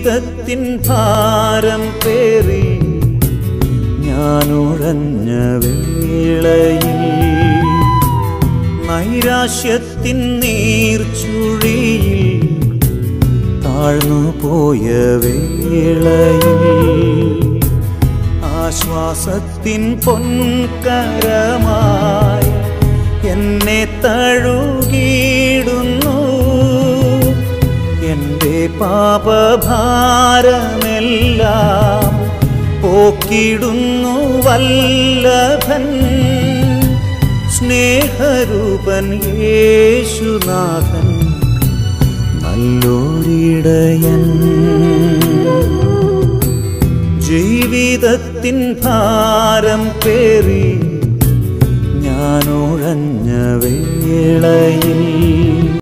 ജീവിതത്തിൻ ഭാരം പേറി ഞാനുഴഞ്ഞ വേളയിൽ നൈരാശ്യത്തിൻ നീർച്ചുഴിയിൽ താഴ്ന്നു പോയ വേളയിൽ ആശ്വാസത്തിൻ പൊൻകരമായി എന്നെ തഴുകിയിടുന്നു എൻ്റെ പാപഭാരമെല്ലാം പോക്കിടുന്നു വല്ലഭൻ സ്നേഹരൂപൻ യേശുനാഥൻ നല്ലോരിടയൻ ജീവിതത്തിൻ ഭാരം പേറി ഞാനുഴഞ്ഞ വേളയിൽ